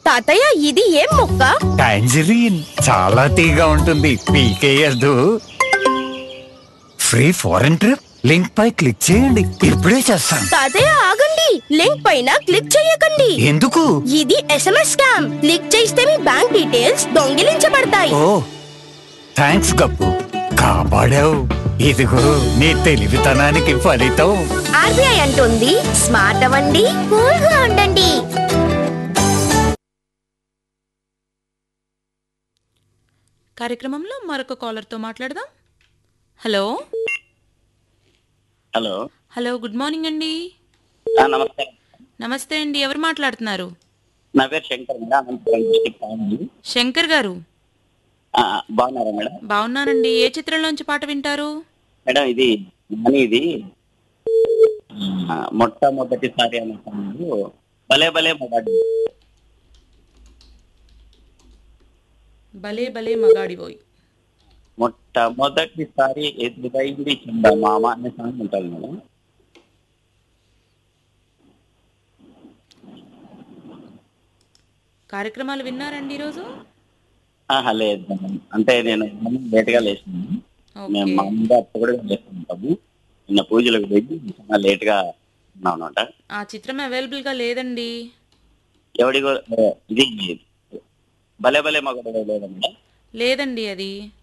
తాతయ్య ఇది ఏం మొక్క టాంజరీన్ చాలా తీగా ఉంటుంది పీకేయద్దు ఫ్రీ ఫారెన్ ట్రిప్ లింక్ పై క్లిక్ చేయండి ఇప్పుడే చేస్తాను తాతయ్య ఆగండి లింక్ పైన క్లిక్ చేయకండి ఎందుకు ఇది ఎస్ఎంఎస్ స్కామ్ క్లిక్ చేస్తే మీ బ్యాంక్ డీటెయిల్స్ దొంగిలించబడతాయి ఓ థ్యాంక్స్ గప్పు కాపాడావు ఇదిగో నీ తెలివితనానికి ఫలితం ఆర్బీఐ అంటుంది స్మార్ట్ అవ్వండి కూల్ గా ఉండండి కార్యక్రమంలో మరొక కాలర్తో మాట్లాడదాం hello hello hello good morning అండి ఆ, నమస్కారం నమస్తే అండి ఎవరు మాట్లాడుతున్నారు నా పేరు శంకర్ మేడం అనంతపురం డిస్టిక్ కావాలి శంకర్ గారు బాగున్నారా మేడం బాగున్నానండి ఏ చిత్రంలోంచి పాట వింటారు మేడం ఇది నాని ఇది ఆ, మొట్టమొదటిసారి అనే సాంగ్ భలే భలే మగాడు భలే భలే మగాడిపోయి మొట్టమొదటిసారి ఎదురైంది చంద మామ అనే సాంగ్ ఉంటుంది మేడం కార్యక్రమాలు విన్నారండి ఈరోజు ఆహా, లేదు మేడం అంటే నేను లేట్ గా లేచినాను మేము ఓకే మామూలుగా అప్పుడు కూడా లేస్తుంటాము నిన్న పూజలకు పోయి చాలా లేట్ గా ఉన్నాం అనమాట ఆ చిత్రం అవైలబుల్ గా లేదండి ఎవడి ఇది భలే భలే మగాడు లేదా మేడం లేదండి అది